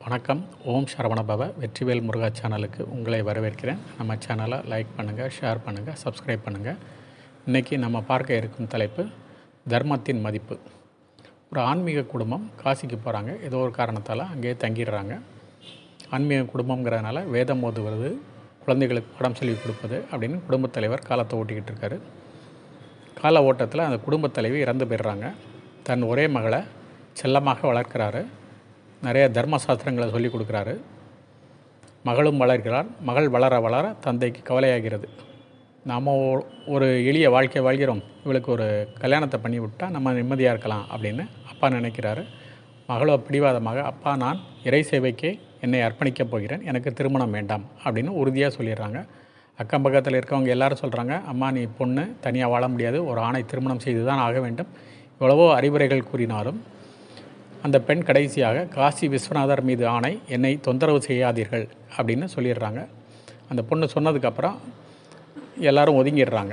வணக்கம் ஓம் சரவணபவ வெற்றிவேல் முருகா சேனலுக்கு உங்களை வரவேற்கிறேன் நம்ம சேனலை லைக் பண்ணுங்கள் ஷேர் பண்ணுங்கள் சப்ஸ்கிரைப் பண்ணுங்கள் இன்றைக்கி நம்ம பார்க்க இருக்கும் தலைப்பு தர்மத்தின் மதிப்பு ஒரு ஆன்மீக குடும்பம் காசிக்கு போகிறாங்க ஏதோ ஒரு காரணத்தால் அங்கேயே தங்கிடுறாங்க ஆன்மீக குடும்பங்கிறதுனால வேதம் ஓதுவது குழந்தைகளுக்கு படம் சொல்லி கொடுப்பது அப்படின்னு குடும்பத் தலைவர் காலத்தை ஓட்டிக்கிட்டு இருக்காரு கால ஓட்டத்தில் அந்த குடும்பத் தலைவி இறந்து போயிடுறாங்க தன் ஒரே மகளை செல்லமாக வளர்க்கிறாரு நிறைய தர்ம சாஸ்திரங்களை சொல்லி கொடுக்குறாரு மகளும் வளர்கிறார் மகள் வளர வளர தந்தைக்கு கவலையாகிறது நாம் ஒரு எளிய வாழ்க்கை வாழ்கிறோம் இவளுக்கு ஒரு கல்யாணத்தை பண்ணி விட்டால் நம்ம நிம்மதியாக இருக்கலாம் அப்படின்னு அப்பா நினைக்கிறாரு மகளோ பிடிவாதமாக அப்பா நான் இறை சேவைக்கே என்னை அர்ப்பணிக்கப் போகிறேன் எனக்கு திருமணம் வேண்டாம் அப்படின்னு உறுதியாக சொல்லிடுறாங்க அக்கம் பக்கத்தில் இருக்கவங்க எல்லாரும் சொல்கிறாங்க அம்மா நீ பொண்ணு தனியாக வாழ முடியாது ஒரு ஆணை திருமணம் செய்து தான் ஆக வேண்டும் எவ்வளவோ அறிவுரைகள் கூறினாலும் அந்த பெண் கடைசியாக காசி விஸ்வநாதர் மீது ஆணை என்னை தொந்தரவு செய்யாதீர்கள் அப்படின்னு சொல்லிடுறாங்க அந்த பொண்ணு சொன்னதுக்கப்புறம் எல்லாரும் ஒதுங்கிடுறாங்க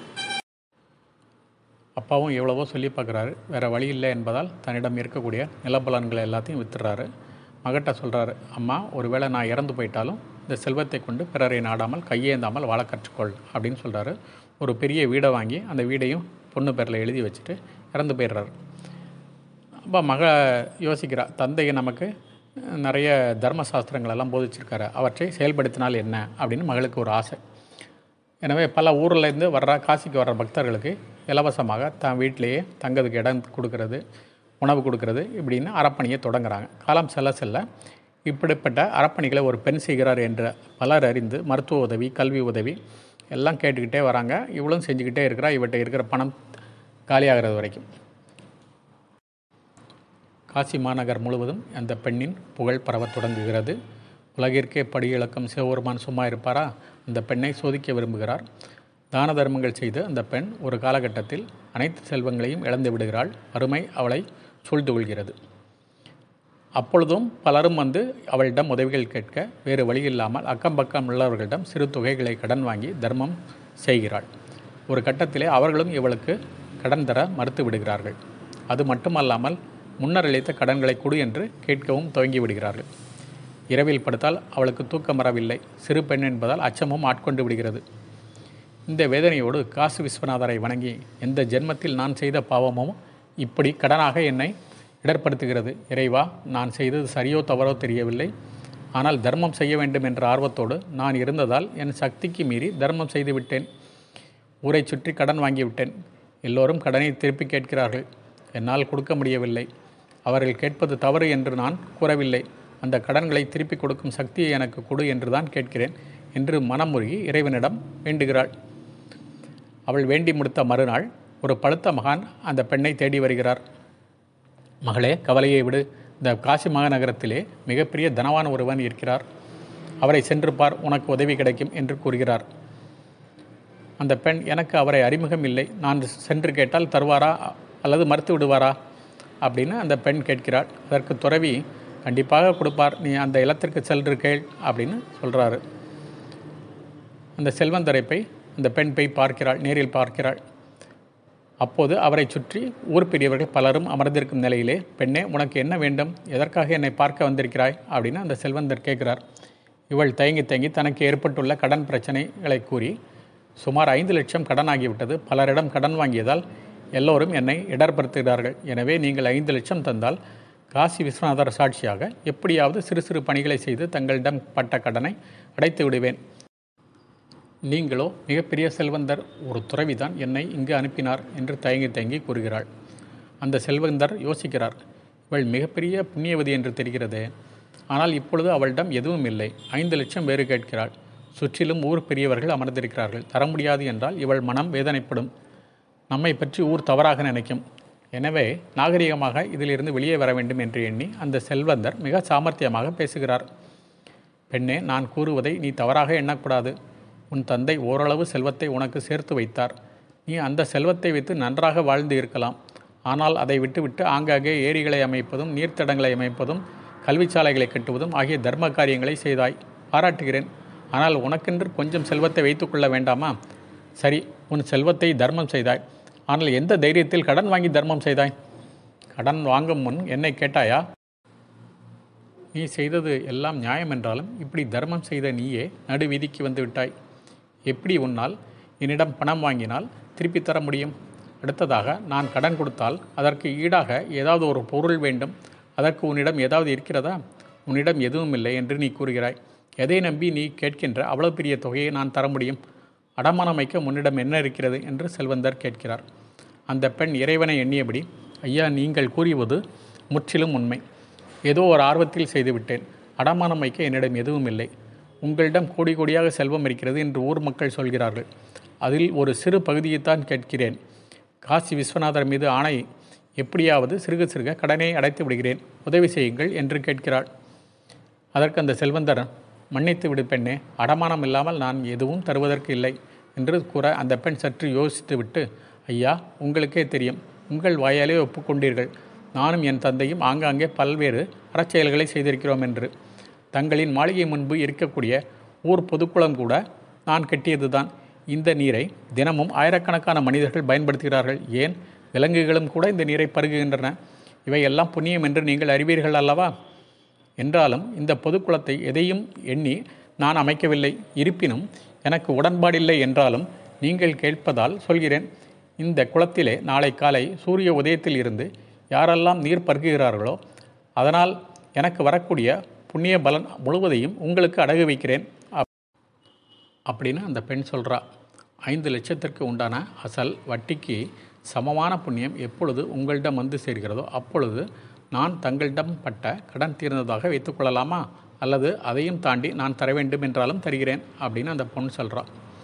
அப்பாவும் எவ்வளவோ சொல்லி பார்க்குறாரு வேறு வழி இல்லை என்பதால் தன்னிடம் இருக்கக்கூடிய நிலப்பலன்களை எல்லாத்தையும் வித்துடுறாரு மகட்ட சொல்கிறாரு அம்மா ஒருவேளை நான் இறந்து போயிட்டாலும் இந்த செல்வத்தை கொண்டு பிறரை நாடாமல் கையேந்தாமல் வாழ கற்றுக்கொள் அப்படின்னு சொல்கிறாரு ஒரு பெரிய வீடை வாங்கி அந்த வீடையும் பொண்ணு பேரில் எழுதி வச்சுட்டு இறந்து போயிடுறாரு அப்போ மக யோசிக்கிறா தந்தையை நமக்கு நிறைய தர்ம சாஸ்திரங்கள் எல்லாம் போதிச்சிருக்காரு அவற்றை செயல்படுத்தினால் என்ன அப்படின்னு மகளுக்கு ஒரு ஆசை எனவே பல ஊர்லேருந்து வர்ற காசிக்கு வர்ற பக்தர்களுக்கு இலவசமாக தான் வீட்டிலேயே தங்கிறதுக்கு இடம் கொடுக்கறது உணவு கொடுக்கறது இப்படின்னு அறப்பணியை தொடங்குறாங்க காலம் செல்ல செல்ல இப்படிப்பட்ட அறப்பணிகளை ஒரு பெண் செய்கிறார் என்ற பலர் அறிந்து மருத்துவ உதவி கல்வி உதவி எல்லாம் கேட்டுக்கிட்டே வராங்க இவளும் செஞ்சுக்கிட்டே இருக்கிறா இவர்கிட்ட இருக்கிற பணம் காலியாகிறது வரைக்கும் காசி மாநகர் முழுவதும் அந்த பெண்ணின் புகழ் பரவத் தொடங்குகிறது உலகிற்கே படியிழக்கம் சிவபெருமான் சும்மா இருப்பாரா அந்த பெண்ணை சோதிக்க விரும்புகிறார் தான தர்மங்கள் செய்து அந்த பெண் ஒரு காலகட்டத்தில் அனைத்து செல்வங்களையும் இழந்து விடுகிறாள் வறுமை அவளை சூழ்ந்து கொள்கிறது அப்பொழுதும் பலரும் வந்து அவளிடம் உதவிகள் கேட்க வேறு வழி இல்லாமல் அக்கம் பக்கம் உள்ளவர்களிடம் சிறு தொகைகளை கடன் வாங்கி தர்மம் செய்கிறாள் ஒரு கட்டத்திலே அவர்களும் இவளுக்கு கடன் தர மறுத்து விடுகிறார்கள் அது மட்டுமல்லாமல் முன்னர் அளித்த கடன்களை கொடு என்று கேட்கவும் துவங்கி விடுகிறார்கள் இரவில் படுத்தால் அவளுக்கு தூக்கம் வரவில்லை சிறு பெண் என்பதால் அச்சமும் ஆட்கொண்டு விடுகிறது இந்த வேதனையோடு காசு விஸ்வநாதரை வணங்கி எந்த ஜென்மத்தில் நான் செய்த பாவமோ இப்படி கடனாக என்னை இடர்படுத்துகிறது இறைவா நான் செய்தது சரியோ தவறோ தெரியவில்லை ஆனால் தர்மம் செய்ய வேண்டும் என்ற ஆர்வத்தோடு நான் இருந்ததால் என் சக்திக்கு மீறி தர்மம் செய்து விட்டேன் ஊரை சுற்றி கடன் வாங்கிவிட்டேன் எல்லோரும் கடனை திருப்பி கேட்கிறார்கள் என்னால் கொடுக்க முடியவில்லை அவர்கள் கேட்பது தவறு என்று நான் கூறவில்லை அந்த கடன்களை திருப்பி கொடுக்கும் சக்தியை எனக்கு கொடு என்று தான் கேட்கிறேன் என்று மனமுருகி இறைவனிடம் வேண்டுகிறாள் அவள் வேண்டி முடித்த மறுநாள் ஒரு பழுத்த மகான் அந்த பெண்ணை தேடி வருகிறார் மகளே கவலையை விடு இந்த காசி மாநகரத்திலே மிகப்பெரிய தனவான் ஒருவன் இருக்கிறார் அவரை சென்று பார் உனக்கு உதவி கிடைக்கும் என்று கூறுகிறார் அந்த பெண் எனக்கு அவரை அறிமுகம் இல்லை நான் சென்று கேட்டால் தருவாரா அல்லது மறுத்து விடுவாரா அப்படின்னு அந்த பெண் கேட்கிறாள் அதற்கு துறவி கண்டிப்பாக கொடுப்பார் நீ அந்த இல்லத்திற்கு சென்று கேள் அப்படின்னு சொல்கிறாரு அந்த செல்வந்தரை போய் அந்த பெண் போய் பார்க்கிறாள் நேரில் பார்க்கிறாள் அப்போது அவரை சுற்றி ஊர் பெரியவர்கள் பலரும் அமர்ந்திருக்கும் நிலையிலே பெண்ணே உனக்கு என்ன வேண்டும் எதற்காக என்னை பார்க்க வந்திருக்கிறாய் அப்படின்னு அந்த செல்வந்தர் கேட்கிறார் இவள் தயங்கி தயங்கி தனக்கு ஏற்பட்டுள்ள கடன் பிரச்சனைகளை கூறி சுமார் ஐந்து லட்சம் கடன் ஆகிவிட்டது பலரிடம் கடன் வாங்கியதால் எல்லோரும் என்னை இடர்படுத்துகிறார்கள் எனவே நீங்கள் ஐந்து லட்சம் தந்தால் காசி விஸ்வநாதர் சாட்சியாக எப்படியாவது சிறு சிறு பணிகளை செய்து தங்களிடம் பட்ட கடனை அடைத்து விடுவேன் நீங்களோ மிகப்பெரிய செல்வந்தர் ஒரு துறவிதான் என்னை இங்கு அனுப்பினார் என்று தயங்கி தயங்கி கூறுகிறாள் அந்த செல்வந்தர் யோசிக்கிறார் இவள் மிகப்பெரிய புண்ணியவதி என்று தெரிகிறதே ஆனால் இப்பொழுது அவளிடம் எதுவும் இல்லை ஐந்து லட்சம் வேறு கேட்கிறாள் சுற்றிலும் ஊர் பெரியவர்கள் அமர்ந்திருக்கிறார்கள் தர முடியாது என்றால் இவள் மனம் வேதனைப்படும் நம்மை பற்றி ஊர் தவறாக நினைக்கும் எனவே நாகரிகமாக இதிலிருந்து வெளியே வர வேண்டும் என்று எண்ணி அந்த செல்வந்தர் மிக சாமர்த்தியமாக பேசுகிறார் பெண்ணே நான் கூறுவதை நீ தவறாக எண்ணக்கூடாது உன் தந்தை ஓரளவு செல்வத்தை உனக்கு சேர்த்து வைத்தார் நீ அந்த செல்வத்தை வைத்து நன்றாக வாழ்ந்து இருக்கலாம் ஆனால் அதை விட்டுவிட்டு ஆங்காங்கே ஏரிகளை அமைப்பதும் நீர்த்தடங்களை அமைப்பதும் கல்விச்சாலைகளை கட்டுவதும் ஆகிய தர்ம காரியங்களை செய்தாய் பாராட்டுகிறேன் ஆனால் உனக்கென்று கொஞ்சம் செல்வத்தை வைத்துக்கொள்ள வேண்டாமா சரி உன் செல்வத்தை தர்மம் செய்தாய் ஆனால் எந்த தைரியத்தில் கடன் வாங்கி தர்மம் செய்தாய் கடன் வாங்கும் முன் என்னை கேட்டாயா நீ செய்தது எல்லாம் நியாயம் என்றாலும் இப்படி தர்மம் செய்த நீயே நடுவீதிக்கு வந்து விட்டாய் எப்படி உன்னால் என்னிடம் பணம் வாங்கினால் திருப்பி தர முடியும் அடுத்ததாக நான் கடன் கொடுத்தால் அதற்கு ஈடாக ஏதாவது ஒரு பொருள் வேண்டும் அதற்கு உன்னிடம் ஏதாவது இருக்கிறதா உன்னிடம் எதுவும் இல்லை என்று நீ கூறுகிறாய் எதை நம்பி நீ கேட்கின்ற அவ்வளவு பெரிய தொகையை நான் தர முடியும் அடமானம் வைக்க உன்னிடம் என்ன இருக்கிறது என்று செல்வந்தர் கேட்கிறார் அந்த பெண் இறைவனை எண்ணியபடி ஐயா நீங்கள் கூறியது முற்றிலும் உண்மை ஏதோ ஒரு ஆர்வத்தில் செய்துவிட்டேன் அடமானம் வைக்க என்னிடம் எதுவும் இல்லை உங்களிடம் கோடி கோடியாக செல்வம் இருக்கிறது என்று ஊர் மக்கள் சொல்கிறார்கள் அதில் ஒரு சிறு பகுதியைத்தான் கேட்கிறேன் காசி விஸ்வநாதர் மீது ஆணை எப்படியாவது சிறுக சிறுக கடனை அடைத்து விடுகிறேன் உதவி செய்யுங்கள் என்று கேட்கிறாள் அதற்கு அந்த செல்வந்தர் மன்னித்து விடு பெண்ணே அடமானம் இல்லாமல் நான் எதுவும் தருவதற்கு இல்லை என்று கூற அந்த பெண் சற்று யோசித்து விட்டு ஐயா உங்களுக்கே தெரியும் உங்கள் வாயாலே ஒப்புக்கொண்டீர்கள் நானும் என் தந்தையும் ஆங்காங்கே பல்வேறு அறச்செயல்களை செய்திருக்கிறோம் என்று தங்களின் மாளிகை முன்பு இருக்கக்கூடிய ஊர் பொதுக்குளம் கூட நான் கட்டியதுதான் இந்த நீரை தினமும் ஆயிரக்கணக்கான மனிதர்கள் பயன்படுத்துகிறார்கள் ஏன் விலங்குகளும் கூட இந்த நீரை பருகுகின்றன இவையெல்லாம் புண்ணியம் என்று நீங்கள் அறிவீர்கள் அல்லவா என்றாலும் இந்த பொதுக்குளத்தை எதையும் எண்ணி நான் அமைக்கவில்லை இருப்பினும் எனக்கு உடன்பாடில்லை என்றாலும் நீங்கள் கேட்பதால் சொல்கிறேன் இந்த குளத்திலே நாளை காலை சூரிய உதயத்தில் இருந்து யாரெல்லாம் நீர் பருகுகிறார்களோ அதனால் எனக்கு வரக்கூடிய புண்ணிய பலன் முழுவதையும் உங்களுக்கு அடகு வைக்கிறேன் அப்- அப்படின்னு அந்த பெண் சொல்கிறா ஐந்து லட்சத்திற்கு உண்டான அசல் வட்டிக்கு சமமான புண்ணியம் எப்பொழுது உங்களிடம் வந்து சேர்கிறதோ அப்பொழுது நான் தங்களிடம் பட்ட கடன் தீர்ந்ததாக வைத்துக்கொள்ளலாமா அல்லது அதையும் தாண்டி நான் தர வேண்டும் என்றாலும் தருகிறேன் அப்படின்னு அந்த பொண்ணு சொல்கிறா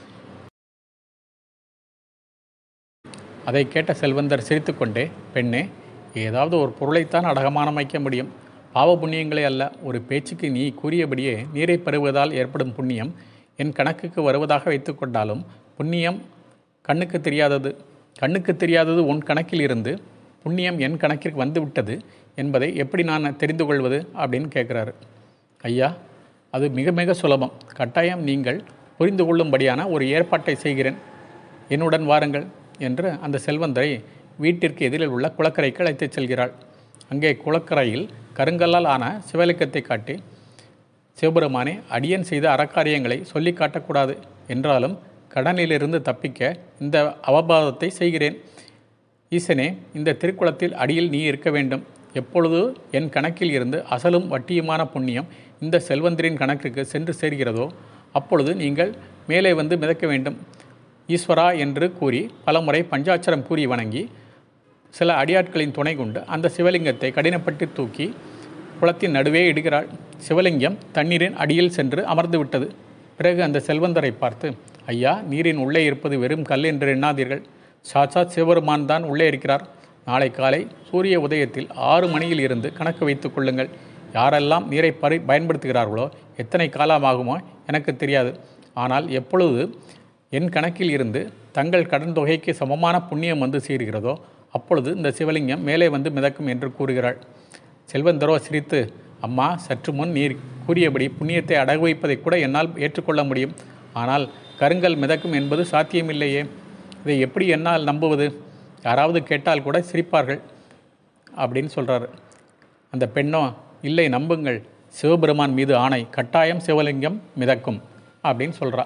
அதை கேட்ட செல்வந்தர் சிரித்துக்கொண்டே பெண்ணே ஏதாவது ஒரு பொருளைத்தான் அடகமானம் வைக்க முடியும் பாவ புண்ணியங்களே அல்ல ஒரு பேச்சுக்கு நீ கூறியபடியே நீரை பருவதால் ஏற்படும் புண்ணியம் என் கணக்குக்கு வருவதாக வைத்துக்கொண்டாலும் புண்ணியம் கண்ணுக்கு தெரியாதது கண்ணுக்கு தெரியாதது உன் கணக்கில் இருந்து புண்ணியம் என் கணக்கிற்கு வந்துவிட்டது என்பதை எப்படி நான் தெரிந்து கொள்வது அப்படின்னு கேட்குறாரு ஐயா அது மிக மிக சுலபம் கட்டாயம் நீங்கள் புரிந்து கொள்ளும்படியான ஒரு ஏற்பாட்டை செய்கிறேன் என்னுடன் வாருங்கள் என்று அந்த செல்வந்தரை வீட்டிற்கு எதிரில் உள்ள குளக்கரைக்கு அழைத்துச் செல்கிறாள் அங்கே குளக்கரையில் கருங்கல்லால் ஆன சிவலிங்கத்தை காட்டி சிவபெருமானே அடியன் செய்த அறக்காரியங்களை சொல்லி காட்டக்கூடாது என்றாலும் கடனிலிருந்து தப்பிக்க இந்த அவபாதத்தை செய்கிறேன் ஈசனே இந்த திருக்குளத்தில் அடியில் நீ இருக்க வேண்டும் எப்பொழுது என் கணக்கில் இருந்து அசலும் வட்டியுமான புண்ணியம் இந்த செல்வந்தரின் கணக்கிற்கு சென்று சேர்கிறதோ அப்பொழுது நீங்கள் மேலே வந்து மிதக்க வேண்டும் ஈஸ்வரா என்று கூறி பலமுறை பஞ்சாட்சரம் கூறி வணங்கி சில அடியாட்களின் துணை கொண்டு அந்த சிவலிங்கத்தை கடினப்பட்டு தூக்கி குளத்தின் நடுவே இடுகிறாள் சிவலிங்கம் தண்ணீரின் அடியில் சென்று அமர்ந்து விட்டது பிறகு அந்த செல்வந்தரை பார்த்து ஐயா நீரின் உள்ளே இருப்பது வெறும் கல் என்று எண்ணாதீர்கள் சாட்சாத் சிவபெருமான் தான் உள்ளே இருக்கிறார் நாளை காலை சூரிய உதயத்தில் ஆறு மணியில் இருந்து கணக்கு வைத்துக் கொள்ளுங்கள் யாரெல்லாம் நீரை பரி பயன்படுத்துகிறார்களோ எத்தனை காலமாகுமோ எனக்கு தெரியாது ஆனால் எப்பொழுது என் கணக்கில் இருந்து தங்கள் கடன் தொகைக்கு சமமான புண்ணியம் வந்து சேர்கிறதோ அப்பொழுது இந்த சிவலிங்கம் மேலே வந்து மிதக்கும் என்று கூறுகிறாள் செல்வந்தரோ சிரித்து அம்மா சற்று முன் நீர் கூறியபடி புண்ணியத்தை அடகு வைப்பதை கூட என்னால் ஏற்றுக்கொள்ள முடியும் ஆனால் கருங்கல் மிதக்கும் என்பது சாத்தியமில்லையே இதை எப்படி என்னால் நம்புவது யாராவது கேட்டால் கூட சிரிப்பார்கள் அப்படின்னு சொல்கிறாரு அந்த பெண்ணோ இல்லை நம்புங்கள் சிவபெருமான் மீது ஆணை கட்டாயம் சிவலிங்கம் மிதக்கும் அப்படின்னு சொல்கிறா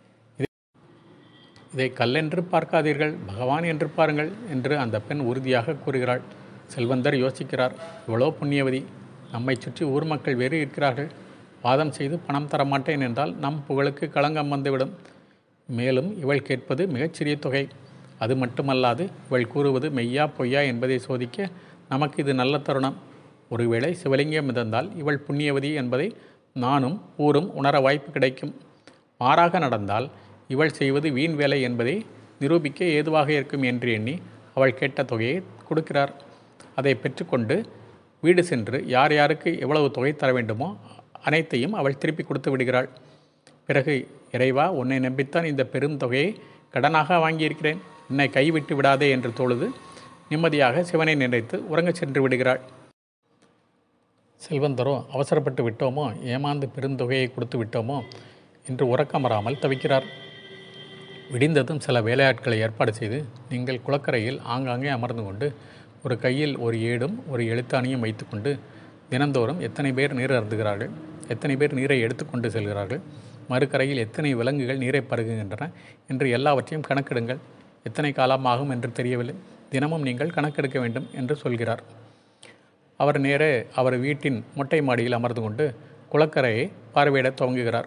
இதை கல்லென்று பார்க்காதீர்கள் பகவான் என்று பாருங்கள் என்று அந்த பெண் உறுதியாக கூறுகிறாள் செல்வந்தர் யோசிக்கிறார் இவ்வளோ புண்ணியவதி நம்மை சுற்றி ஊர் மக்கள் வேறு இருக்கிறார்கள் வாதம் செய்து பணம் தர மாட்டேன் என்றால் நம் புகழுக்கு களங்கம் வந்துவிடும் மேலும் இவள் கேட்பது மிகச்சிறிய தொகை அது மட்டுமல்லாது இவள் கூறுவது மெய்யா பொய்யா என்பதை சோதிக்க நமக்கு இது நல்ல தருணம் ஒருவேளை சிவலிங்கம் மிதந்தால் இவள் புண்ணியவதி என்பதை நானும் ஊரும் உணர வாய்ப்பு கிடைக்கும் மாறாக நடந்தால் இவள் செய்வது வீண் வேலை என்பதை நிரூபிக்க ஏதுவாக இருக்கும் என்று எண்ணி அவள் கேட்ட தொகையை கொடுக்கிறார் அதை பெற்றுக்கொண்டு வீடு சென்று யார் யாருக்கு எவ்வளவு தொகை தர வேண்டுமோ அனைத்தையும் அவள் திருப்பி கொடுத்து விடுகிறாள் பிறகு இறைவா உன்னை நம்பித்தான் இந்த பெரும் தொகையை கடனாக வாங்கியிருக்கிறேன் என்னை கைவிட்டு விடாதே என்று தொழுது நிம்மதியாக சிவனை நினைத்து உறங்கச் சென்று விடுகிறாள் செல்வந்தரோ அவசரப்பட்டு விட்டோமோ ஏமாந்து பெருந்தொகையை கொடுத்து விட்டோமோ என்று உறக்கம் வராமல் தவிக்கிறார் விடிந்ததும் சில வேலையாட்களை ஏற்பாடு செய்து நீங்கள் குளக்கரையில் ஆங்காங்கே அமர்ந்து கொண்டு ஒரு கையில் ஒரு ஏடும் ஒரு எழுத்தாணியும் வைத்துக்கொண்டு தினந்தோறும் எத்தனை பேர் நீர் அருந்துகிறார்கள் எத்தனை பேர் நீரை எடுத்துக்கொண்டு செல்கிறார்கள் மறுக்கரையில் எத்தனை விலங்குகள் நீரை பருகுகின்றன என்று எல்லாவற்றையும் கணக்கெடுங்கள் எத்தனை காலம் ஆகும் என்று தெரியவில்லை தினமும் நீங்கள் கணக்கெடுக்க வேண்டும் என்று சொல்கிறார் அவர் நேரே அவர் வீட்டின் மொட்டை மாடியில் அமர்ந்து கொண்டு குளக்கரையை பார்வையிடத் துவங்குகிறார்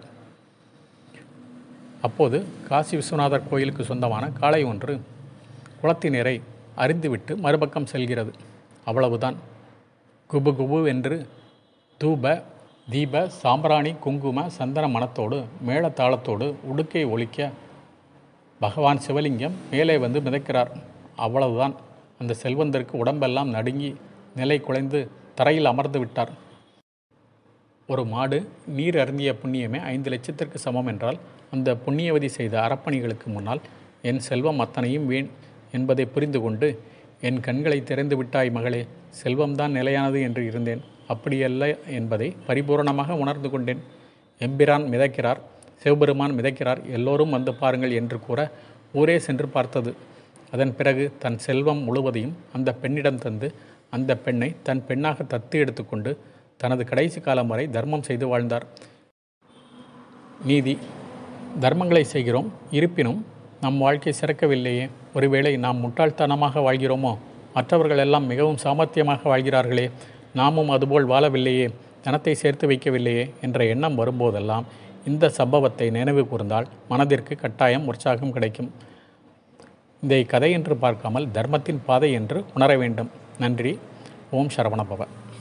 அப்போது காசி விஸ்வநாதர் கோயிலுக்கு சொந்தமான காளை ஒன்று குளத்தின் நீரை அறிந்துவிட்டு மறுபக்கம் செல்கிறது அவ்வளவுதான் குபு குபு என்று தூப தீப சாம்பிராணி குங்கும சந்தன மணத்தோடு மேளதாளத்தோடு உடுக்கை ஒலிக்க பகவான் சிவலிங்கம் மேலே வந்து மிதக்கிறார் அவ்வளவுதான் அந்த செல்வந்தருக்கு உடம்பெல்லாம் நடுங்கி நிலை குலைந்து தரையில் அமர்ந்து விட்டார் ஒரு மாடு நீர் அருந்திய புண்ணியமே ஐந்து லட்சத்திற்கு சமம் என்றால் அந்த புண்ணியவதி செய்த அறப்பணிகளுக்கு முன்னால் என் செல்வம் அத்தனையும் வீண் என்பதை புரிந்து கொண்டு என் கண்களை திறந்து விட்டாய் மகளே செல்வம்தான் நிலையானது என்று இருந்தேன் அப்படியல்ல என்பதை பரிபூரணமாக உணர்ந்து கொண்டேன் எம்பிரான் மிதக்கிறார் சிவபெருமான் மிதக்கிறார் எல்லோரும் வந்து பாருங்கள் என்று கூற ஊரே சென்று பார்த்தது அதன் பிறகு தன் செல்வம் முழுவதையும் அந்த பெண்ணிடம் தந்து அந்த பெண்ணை தன் பெண்ணாக தத்து எடுத்துக்கொண்டு தனது கடைசி காலம் வரை தர்மம் செய்து வாழ்ந்தார் நீதி தர்மங்களை செய்கிறோம் இருப்பினும் நம் வாழ்க்கை சிறக்கவில்லையே ஒருவேளை நாம் முட்டாள்தனமாக வாழ்கிறோமோ மற்றவர்கள் எல்லாம் மிகவும் சாமர்த்தியமாக வாழ்கிறார்களே நாமும் அதுபோல் வாழவில்லையே தனத்தை சேர்த்து வைக்கவில்லையே என்ற எண்ணம் வரும்போதெல்லாம் இந்த சம்பவத்தை நினைவு கூர்ந்தால் மனதிற்கு கட்டாயம் உற்சாகம் கிடைக்கும் இதை கதை என்று பார்க்காமல் தர்மத்தின் பாதை என்று உணர வேண்டும் நன்றி ஓம் சரவணபவ